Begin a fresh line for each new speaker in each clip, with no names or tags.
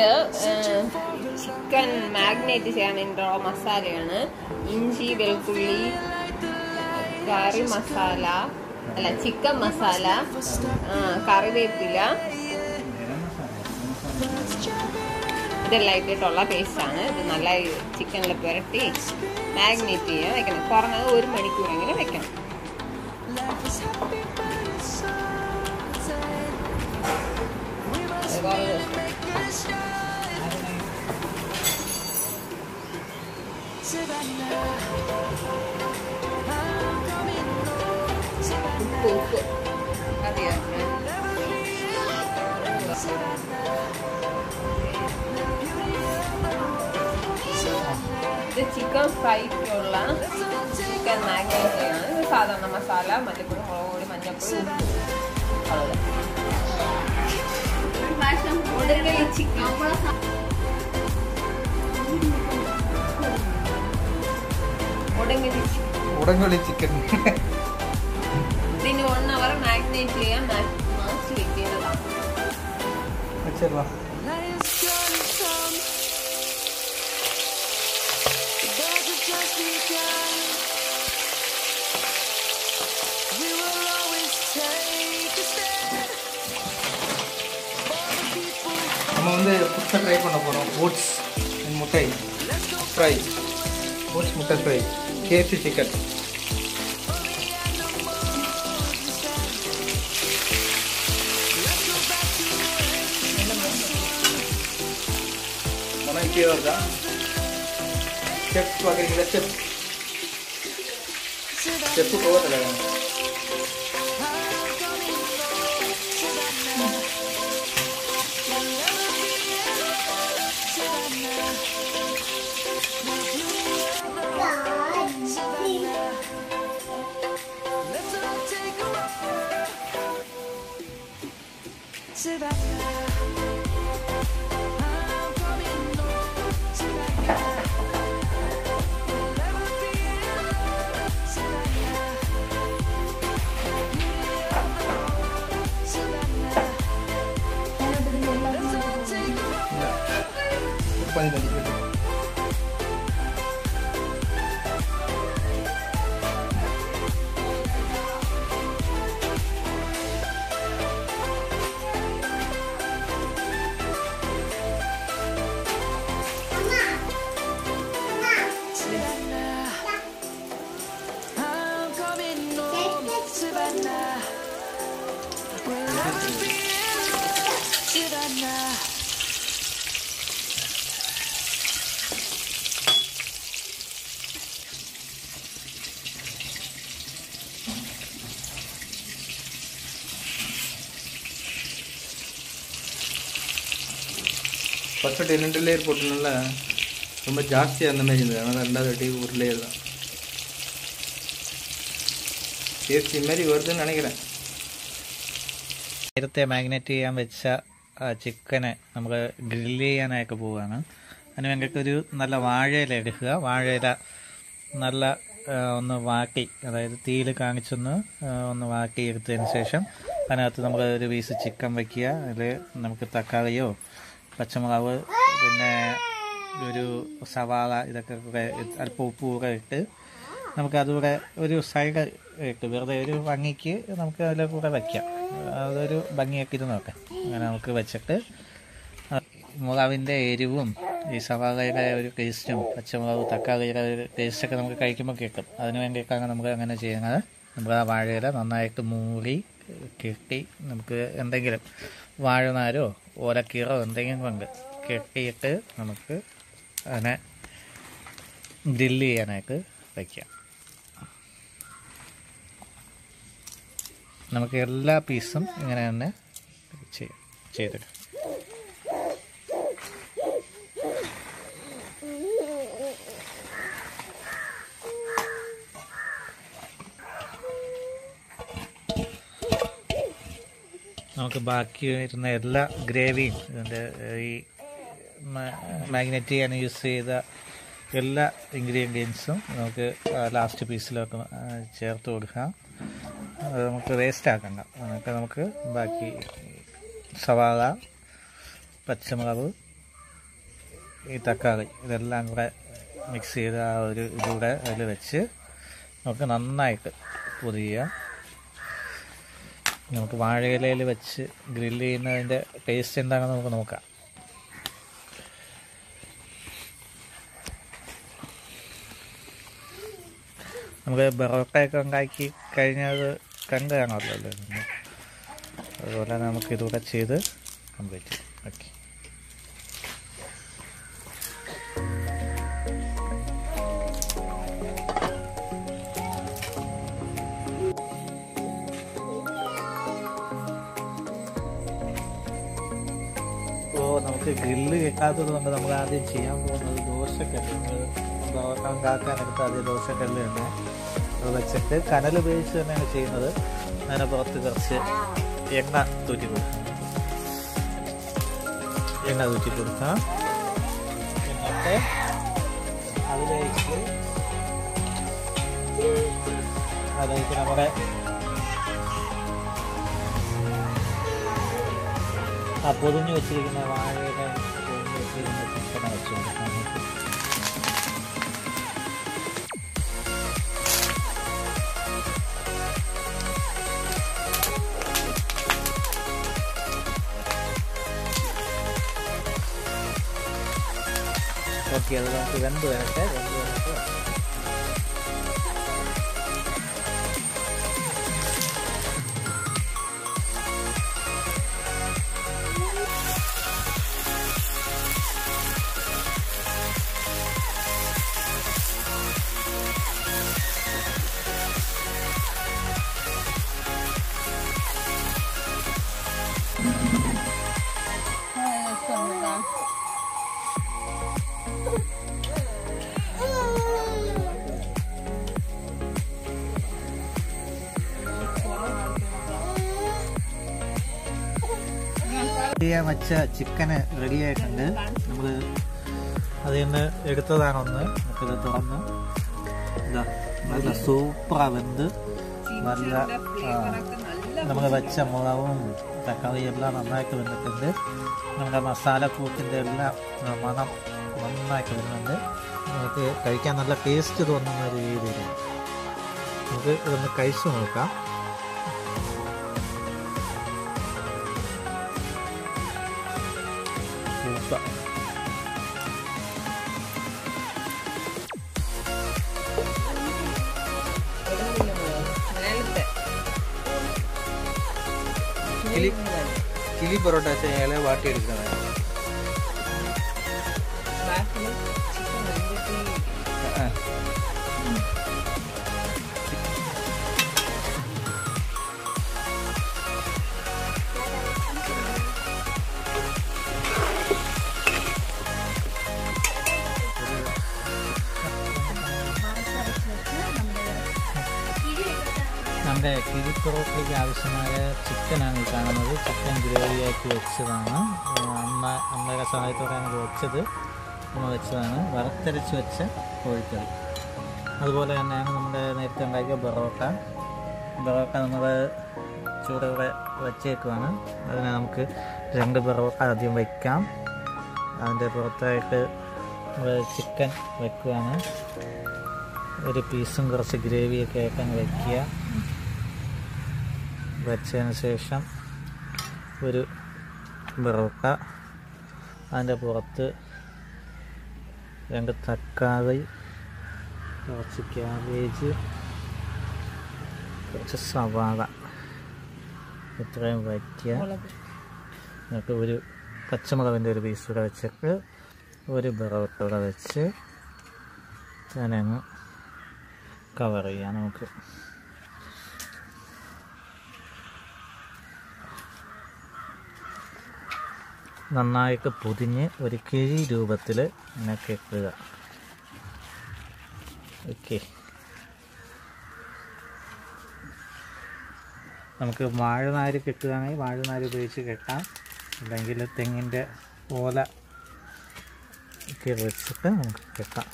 ഇത് chicken marinate ചെയ്യാൻ വേണ്ടിയിട്ടുള്ള മസാലയാണ് ഇഞ്ചി വെളുത്തുള്ളി കറി മസാല അല്ല ചിക്കൻ മസാല ആ, കറിവേപ്പില ഇതെല്ലാം ഇട്ടിട്ടുള്ള പേസ്റ്റാണ് ഇത് നല്ല ചിക്കനിൽ പുരട്ടി മാഗ്നേറ്റ് ചെയ്യാൻ വെക്കണം കുറഞ്ഞത് ഒരു മണിക്കൂറെങ്കിലും വെക്കണം അത് കുറേ ദിവസം ഉപ്പ് ഉപ്പ് അറിയാം ഇത് ചിക്കൻ ഫ്രൈക്കുള്ള ചിക്കൻ മാഗ്നേറ്റ് ആണ് ഇത് സാധാരണ മസാല മല്ലിപ്പൊടി മുളക് പൊടി മഞ്ഞൾപ്പൊടി ഉപ്പ് അவ்வளோதான் ഒടുക്കൽ ചിക്കൻ ഒടുങ്ങൽ ചിക്കൻ
ഉടങ്കളി ചിക്കൻ
ഇതിന് വൺ അവർ മാഗ്നേറ്റ് ചെയ്യാൻ മാറ്റി വെക്കേണ്ടതാണ്
വെച്ചിടാ நம்ம வந்து புதுசாக ட்ரை பண்ண போகிறோம் ஓட்ஸ் முட்டை ஃப்ரை ஓட்ஸ் முட்டை ஃப்ரை கேஎஃப்சி சிக்கன் மனம் இப்படியே வருதா செஃப் பார்க்குறீங்களா செஃப் செஃப்பு போகல ഉപ്പാനി തന്നിട്ട് ஃபஸ்ட்டு ரெண்டு லேயர் போட்டனால ரொம்ப ஜாஸ்தியாக அந்த மாதிரி இருந்தது அதனால் ரெண்டாவது வாட்டி ஒரு லேயர் தான் கேஎஃப்சி மாதிரி வருதுன்னு நினைக்கிறேன்
നേരത്തെ മാഗ്നേറ്റ് ചെയ്യാൻ വെച്ച ആ, ചിക്കനെ നമ്മൾ ഗ്രില്ല് ചെയ്യാനായിട്ട് പോവുകയാണ് അതിന് വേണ്ടിയിട്ട് ഒരു നല്ല വാഴയില എടുക്കുക വാഴയില നല്ല ആ, ഒന്ന് വാട്ടി അതായത് തീയിൽ കാണിച്ചൊന്ന് ആ, ഒന്ന് വാട്ടി എടുത്തതിന് ശേഷം അതിനകത്ത് നമ്മൾ ഒരു പീസ് ചിക്കൻ വയ്ക്കുക അതിൽ നമുക്ക് തക്കാളിയോ പച്ചമുളക് പിന്നെ ഒരു സവാള ഇതൊക്കെ കൂടെ ഇട്ട് അല്പം ഉപ്പ് കൂടെ ഇട്ട് നമുക്ക് അതുകൂടെ ഒരു സൈഡ് ഇട്ട് വെറുതെ ഒരു ഭംഗിക്ക് നമുക്ക് അതിലെ കൂടെ വയ്ക്കാം അതൊരു ഭംഗിയൊക്കെ ഇത് നോക്കാം അങ്ങനെ നമുക്ക് വെച്ചിട്ട് ആ മുളകിൻ്റെ എരിവും ഈ സവാളയുടെ ഒരു ടേസ്റ്റും പച്ചമുളക് തക്കാളിയുടെ ഒരു ടേസ്റ്റൊക്കെ നമുക്ക് കഴിക്കുമ്പോൾ കിട്ടും അതിന് വേണ്ടിയിട്ടാണ് നമുക്ക് അങ്ങനെ ചെയ്യുന്നത് നമ്മൾ ആ വാഴയില നന്നായിട്ട് മൂടി കെട്ടി നമുക്ക് എന്തെങ്കിലും വാഴനാരോ ഓലക്കീറോ എന്തെങ്കിലും കൊണ്ട് കെട്ടിയിട്ട് നമുക്ക് അതിനെ ഗ്രില്ല് ചെയ്യാനായിട്ട് വയ്ക്കാം നമുക്ക് എല്ലാ പീസും ഇങ്ങനെ തന്നെ ചെയ്യാം ചെയ്തെടുക്കാം നമുക്ക് ബാക്കി വരുന്ന എല്ലാ ഗ്രേവിയും ഇതിൻ്റെ ഈ മാഗ്നറ്റ് ചെയ്യാൻ യൂസ് ചെയ്ത എല്ലാ ഇൻഗ്രീഡിയൻസും നമുക്ക് ലാസ്റ്റ് പീസിലൊക്കെ ആ, ചേർത്ത് കൊടുക്കാം അത് നമുക്ക് വേസ്റ്റ് ആക്കണ്ട എന്നിട്ട് നമുക്ക് ബാക്കി സവാള പച്ചമുളക് ഈ തക്കാളി ഇതെല്ലാം കൂടെ മിക്സ് ചെയ്ത് ആ ഒരു ഇതുകൂടെ അതിൽ വെച്ച് നമുക്ക് നന്നായിട്ട് പൊതിയുക നമുക്ക് വാഴയിലയിൽ വെച്ച് ഗ്രില്ല് ചെയ്യുന്നതിൻ്റെ ടേസ്റ്റ് എന്താണെന്ന് നമുക്ക് നോക്കാം നമുക്ക് ബറോട്ടയൊക്കെ ഉണ്ടാക്കി കഴിഞ്ഞാൽ കണ്ട് കാണാമല്ലോ അതുപോലെ നമുക്ക് ഇതുകൂടെ ചെയ്ത് കംപ്ലീറ്റ് ചെയ്യാം ഓക്കെ ഇപ്പോൾ നമുക്ക് ഗ്രില്ല് കേൾക്കാത്തത് കൊണ്ട് നമ്മൾ ആദ്യം ചെയ്യാൻ പോകുന്നത് ദോശക്കല്ല് ദോശം കാക്കാനെടുത്ത് ആദ്യം ദോശക്കല്ല് തന്നെ അത് വെച്ചിട്ട് കനൽ ഉപയോഗിച്ച് തന്നെയാണ് ചെയ്യുന്നത് അതിന് പുറത്ത് കുറച്ച് എണ്ണ തൂറ്റി കൊടുക്കണം എണ്ണ തൂറ്റി കൊടുക്കാം എന്നിട്ട് അതിലേക്ക് അതിലേക്ക് നമ്മുടെ ആ പൊതിഞ്ഞ് വെച്ചിരിക്കുന്ന വാഴയുടെ പൊതിഞ്ഞ് വെച്ചിരിക്കുന്ന ചിക്കനെ വെച്ച് കൊടുക്കാം നമുക്ക് ഓക്കെ അത് നമുക്ക് വെന്ത് വരട്ടെ വെന്ത് വരട്ടെ ചെയ്യാൻ വെച്ച ചിക്കന് റെഡി ആയിട്ടുണ്ട് നമ്മൾ അതിൽ നിന്ന് എടുത്തതാണ് ഒന്ന് നമുക്കിത് തുറന്ന് ഇതാ നല്ല സൂപ്പറാ വെന്ത് നല്ല ആ, നമ്മൾ വെച്ച മുളകും തക്കാളിയും എല്ലാം നന്നായിട്ട് വെന്തിട്ടുണ്ട് നമ്മുടെ മസാലക്കൂട്ടിൻ്റെ എല്ലാം ആ, മണം നന്നായിട്ട് വരുന്നുണ്ട് നമുക്ക് കഴിക്കാൻ നല്ല ടേസ്റ്റ് തോന്നുന്ന ഒരു രീതിയിൽ നമുക്ക് ഇതൊന്ന് കഴിച്ചു നോക്കാം സൂപ്പർ
കിളി കിളി പൊറോട്ട ചെയ്യാൻ വാട്ടിയെടുക്കുന്നത് ആ.
നമ്മുടെ കിഴി പൊറോട്ടയ്ക്ക് ആവശ്യമായ ചിക്കനാണ് ഈ കാണുന്നത് ചിക്കൻ ഗ്രേവിയാക്കി വെച്ചതാണ് ആ, അമ്മ അമ്മയുടെ സഹായത്തോടെയാണ് ഇത് വെച്ചത് അമ്മ വെച്ചതാണ് വറുത്തരച്ച് വെച്ച കോഴിക്കറി അതുപോലെ തന്നെയാണ് നമ്മുടെ നേരത്തെ ഉണ്ടാക്കിയ ബൊറോട്ട ബൊറോട്ട നമ്മൾ ചൂടോടെ വെച്ചേക്കുവാണ് അതിനെ നമുക്ക് രണ്ട് ബൊറോട്ട ആദ്യം വയ്ക്കാം അതിൻ്റെ പുറത്തായിട്ട് നമ്മൾ ചിക്കൻ വെക്കുവാണ് ഒരു പീസും കുറച്ച് ഗ്രേവിയൊക്കെ ആയിട്ട് അങ്ങ് വയ്ക്കുക വെച്ചതിന് ശേഷം ഒരു ബറോട്ട അതിൻ്റെ പുറത്ത് രണ്ട് തക്കാളി കുറച്ച് ക്യാബേജ് കുറച്ച് സവാള ഇത്രയും വയ്ക്കുക എന്നിട്ട് ഒരു പച്ചമുളകിൻ്റെ ഒരു പീസ് കൂടെ വെച്ചിട്ട് ഒരു ബറോട്ട കൂടെ വെച്ച് തന്നെ അങ്ങ് കവർ ചെയ്യാം നമുക്ക് നന്നായിട്ട് പൊതിഞ്ഞ് ഒരു കിഴി രൂപത്തിൽ ഇങ്ങനെ കെട്ടുക ഓക്കെ നമുക്ക് വാഴനാര് കെട്ടുകയാണെങ്കിൽ വാഴനാര് ഉപയോഗിച്ച് കെട്ടാം അല്ലെങ്കിൽ തെങ്ങിൻ്റെ ഓല ഒക്കെ വെച്ചിട്ട് നമുക്ക് കെട്ടാം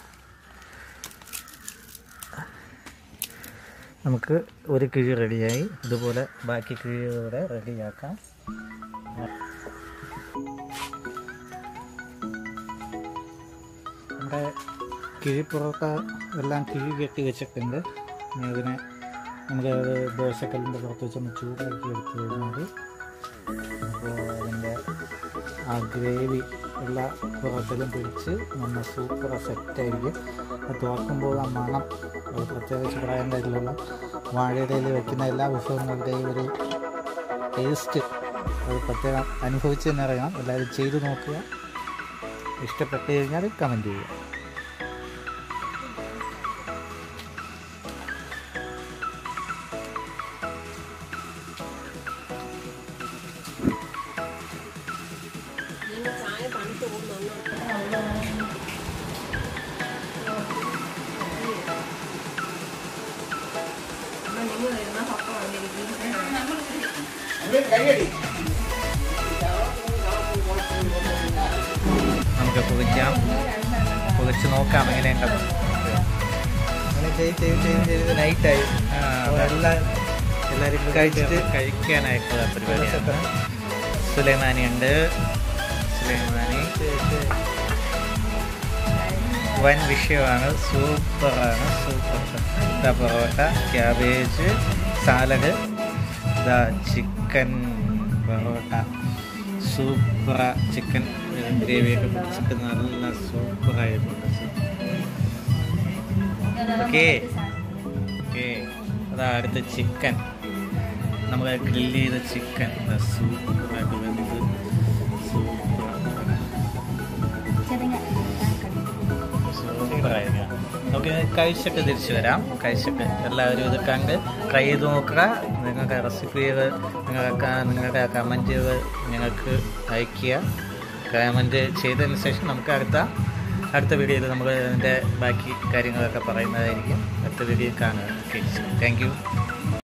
നമുക്ക് ഒരു കിഴി റെഡിയായി ഇതുപോലെ ബാക്കി കിഴികളൂടെ റെഡിയാക്കാം കിഴിപ്പുറത്ത എല്ലാം കിഴി കെട്ടി വെച്ചിട്ടുണ്ട് ഇനി അതിനെ നമുക്ക് ദോശക്കല്ലിൻ്റെ പുറത്ത് വെച്ച് ഒന്ന് ചൂടാക്കി എടുത്തു കഴിഞ്ഞാൽ അപ്പോൾ അതിൻ്റെ ആ ഗ്രേവി എല്ലാ പുറത്തിലും പിടിച്ച് നമ്മൾ സൂപ്പർ സെറ്റായിരിക്കും അത് തുറക്കുമ്പോൾ ആ മണം അത് പ്രത്യേകിച്ച് പറയേണ്ട ഇതിലുള്ള വാഴയിലയിൽ വെക്കുന്ന എല്ലാ വിഭവങ്ങളുടെയും ഒരു ടേസ്റ്റ് അത് പ്രത്യേകം അനുഭവിച്ച് തന്നെ അറിയണം എല്ലാവരും ചെയ്ത് നോക്കുക ഇഷ്ടപ്പെട്ട് കഴിഞ്ഞാൽ കമൻറ്റ് ചെയ്യുക
നിങ്ങൾ ചായ തണുത്ത് പോകുന്നു നിങ്ങൾ വരുന്ന പപ്പ വന്നിരിക്കും
കൈയടി
നമുക്ക് പുകയ്ക്കാം പുകച്ച് നോക്കാം എങ്ങനെയുണ്ട്
അങ്ങനെ ചെയ്ത് ചെയ്ത് ചെയ്ത് ചെയ്ത് നൈറ്റായി എല്ലാം എല്ലാവരും കഴിച്ചിട്ട്
കഴിക്കാനായിട്ടുള്ള പരിപാടിയാണ് സുലൈമാനി ഉണ്ട് സുലൈമാനി വൻ വിഷയമാണ് സൂപ്പറാണ് സൂപ്പർ ഇതാ പൊറോട്ട ക്യാബേജ് സാലഡ് ഇതാ ചിക്കൻ പൊറോട്ട സൂപ്പറ ചിക്കൻ ഗ്രേവിയൊക്കെ പിടിച്ചിട്ട് നല്ല സൂപ്പറായിട്ടുണ്ട് ഓക്കേ ഓക്കേ അതാ അടുത്ത ചിക്കൻ നമ്മൾ ഗ്രില്ല് ചെയ്ത ചിക്കൻ സൂപ്പറായിട്ട് വെന്ത് സൂപ്പറാണ് സൂപ്പറായിരിക്കും നമുക്ക് കഴിച്ചിട്ട് തിരിച്ചു വരാം കഴിച്ചിട്ട് എല്ലാവരും ഇത് കണ്ട് ട്രൈ ചെയ്ത് നോക്കുക നിങ്ങൾക്ക് റെസിപ്പികൾ നിങ്ങൾക്ക് നിങ്ങളുടെ കമൻറ്റുകൾ ഞങ്ങൾക്ക് അയയ്ക്കുക കമൻറ്റ് ചെയ്തതിന് ശേഷം നമുക്ക് അടുത്ത അടുത്ത വീഡിയോയിൽ നമ്മൾ അതിൻ്റെ ബാക്കി കാര്യങ്ങളൊക്കെ പറയുന്നതായിരിക്കും അടുത്ത വീഡിയോ കാണുക ഓക്കെ താങ്ക് യു